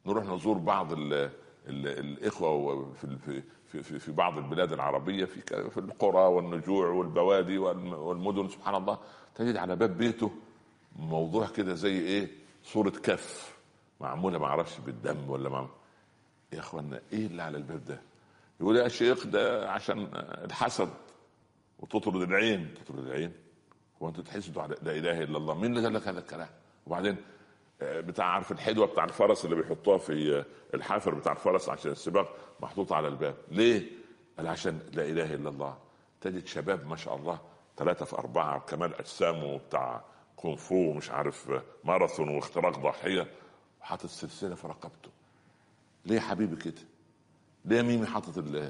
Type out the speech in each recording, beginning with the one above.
نروح نزور بعض ال ال الاخوه في في في في بعض البلاد العربيه في في القرى والنجوع والبوادي والمدن سبحان الله تجد على باب بيته موضوع كده زي ايه صوره كف معموله ما اعرفش بالدم ولا ما يا اخوانا ايه اللي على الباب ده يقول يا شيخ ده عشان الحسد وتطرد العين تطرد العين هو انت تحسدوا على لا اله الا الله مين اللي قال لك هذا الكلام وبعدين آه، بتاع عارف الحدوه بتاع الفرس اللي بيحطوها في آه، الحافر بتاع الفرس عشان السباق محطوطه على الباب ليه؟ قال عشان لا اله الا الله تجد شباب ما شاء الله ثلاثة في أربعة كمال أجسام وبتاع كونغ فو ومش عارف آه، ماراثون واختراق ضاحية وحاطط سلسلة في رقبته ليه يا حبيبي كده؟ ليه ميمي حاطط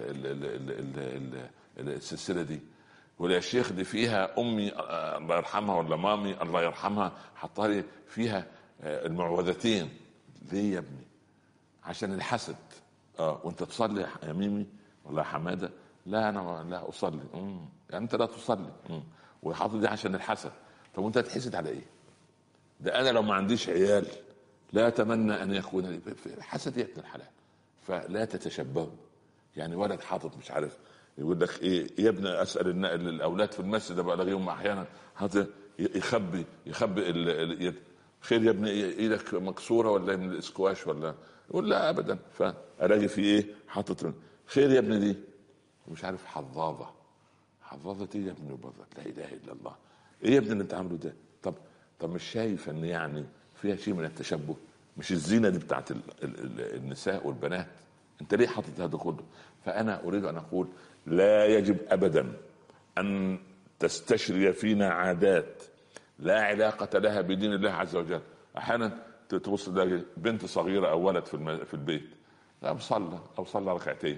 السلسلة دي؟ ولا شيخ دي فيها امي الله يرحمها ولا مامي الله يرحمها حطها لي فيها آه، المعوذتين ليه يا ابني عشان الحسد اه وانت تصلي يا ميمي ولا حماده لا انا لا اصلي مم. يعني انت لا تصلي وحاطط دي عشان الحسد طب وانت هتحسد على ايه ده انا لو ما عنديش عيال لا اتمنى ان يكون لي حسد يا ابن الحلال فلا تتشبهوا يعني ولد حاطط مش عارف يقول لك ايه يا ابني اسال الاولاد في المسجد ابقى الاقيهم احيانا حاطط يخبي يخبي اليد خير يا ابني ايدك مكسوره ولا من الاسكواش ولا يقول لا ابدا فالاقي في ايه حاطط خير يا ابني دي مش عارف حظاظه حظاظه ايه يا ابني بضت لا اله الا الله ايه يا ابني اللي انت عامله ده طب طب مش شايف ان يعني فيها شيء من التشبه مش الزينه دي بتاعت النساء والبنات انت ليه حاطط هذا كله فانا اريد ان اقول لا يجب ابدا ان تستشري فينا عادات لا علاقة لها بدين الله عز وجل أحيانا تبص تلاقي بنت صغيرة أو ولد في, في البيت قام صلى أو صلى ركعتين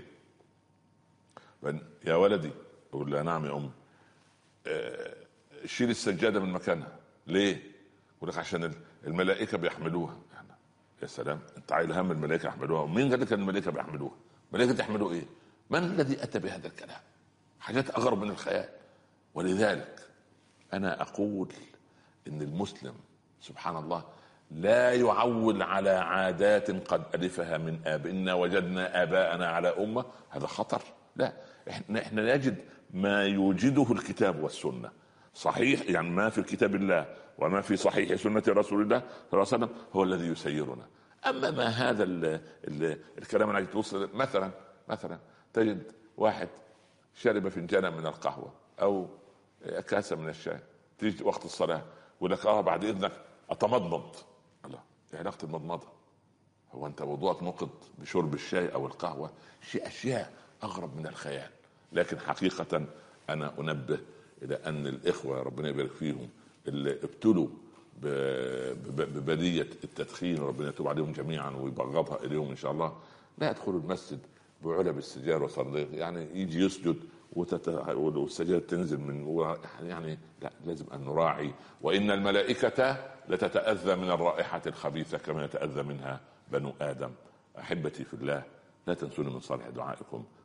يا ولدي يقول له نعم يا أمي آه، شيل السجادة من مكانها ليه؟ يقول لك عشان الملائكة بيحملوها يعني يا سلام انت عايل هم الملائكة يحملوها ومين قال لك ان الملائكة بيحملوها؟ الملائكة يحملوا ايه؟ من الذي اتى بهذا الكلام؟ حاجات اغرب من الخيال ولذلك انا اقول ان المسلم سبحان الله لا يعول على عادات قد الفها من اب انا وجدنا اباءنا على امه هذا خطر لا احنا احنا نجد ما يوجده الكتاب والسنه صحيح يعني ما في كتاب الله وما في صحيح سنه رسول الله صلى الله عليه وسلم هو الذي يسيرنا اما ما هذا ال ال الكلام اللي توصل مثلا مثلا تجد واحد شرب فنجانا من القهوه او كاسه من الشاي تيجي وقت الصلاه يقول لك اه بعد اذنك اتمضمض الله ايه علاقه المضمضه هو انت موضوعك نقد بشرب الشاي او القهوه شيء اشياء اغرب من الخيال لكن حقيقه انا انبه الى ان الاخوه ربنا يبارك فيهم اللي ابتلوا ببليه التدخين ربنا يتوب عليهم جميعا ويبغضها اليهم ان شاء الله لا يدخلوا المسجد بعلب السجار وصندوق يعني يجي يسجد والسجاده تنزل من يعني لا لازم ان نراعي وان الملائكه لتتاذى من الرائحه الخبيثه كما يتاذى منها بنو ادم احبتي في الله لا تنسوني من صالح دعائكم